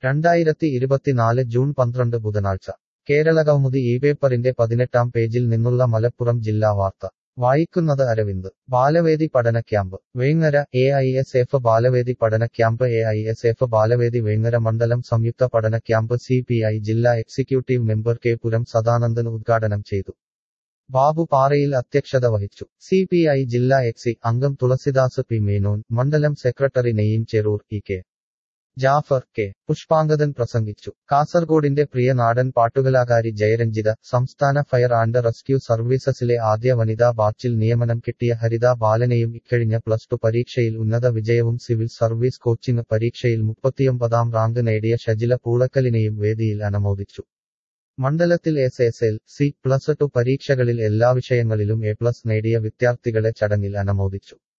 രണ്ടായിരത്തി ഇരുപത്തിനാല് ജൂൺ പന്ത്രണ്ട് ബുധനാഴ്ച കേരളകൗമുദി ഈ പേപ്പറിന്റെ പതിനെട്ടാം പേജിൽ നിന്നുള്ള മലപ്പുറം ജില്ലാ വാർത്ത വായിക്കുന്നത് അരവിന്ദ് ബാലവേദി പഠന camp Vengara A I S F Balavedi പഠന camp A I S F Balavedi Vengara മണ്ഡലം സംയുക്ത പഠന ക്യാമ്പ് സി പി ഐ ജില്ലാ executive member K Puram Sadanandan ഉദ്ഘാടനം ചെയ്തു ബാബു പാറയിൽ അധ്യക്ഷത വഹിച്ചു സി പി ഐ ജില്ലാ എക്സി അംഗം തുളസിദാസ് പി മേനോൻ മണ്ഡലം secretary Neyyam Cherur E K Jaffar K Pushpangadan പ്രസംഗിച്ചു കാസർഗോഡിന്റെ പ്രിയ നാടൻ പാട്ടുകലാകാരി ജയരഞ്ജിത സംസ്ഥാന ഫയർ ആൻഡ് റെസ്ക്യൂ സർവീസസിലെ ആദ്യ വനിതാ ബാച്ചിൽ നിയമനം കിട്ടിയ ഹരിത ബാലനെയും ഇക്കഴിഞ്ഞ പ്ലസ് ടു പരീക്ഷയിൽ ഉന്നത വിജയവും സിവിൽ സർവീസ് കോച്ചിംഗ് പരീക്ഷയിൽ മുപ്പത്തിയൊമ്പതാം റാങ്ക് നേടിയ ഷജില പൂളക്കലിനെയും വേദിയിൽ അനുമോദിച്ചു മണ്ഡലത്തിൽ S S L C plus two പരീക്ഷകളിൽ എല്ലാ വിഷയങ്ങളിലും എ പ്ലസ് നേടിയ വിദ്യാർത്ഥികളെ ചടങ്ങിൽ അനുമോദിച്ചു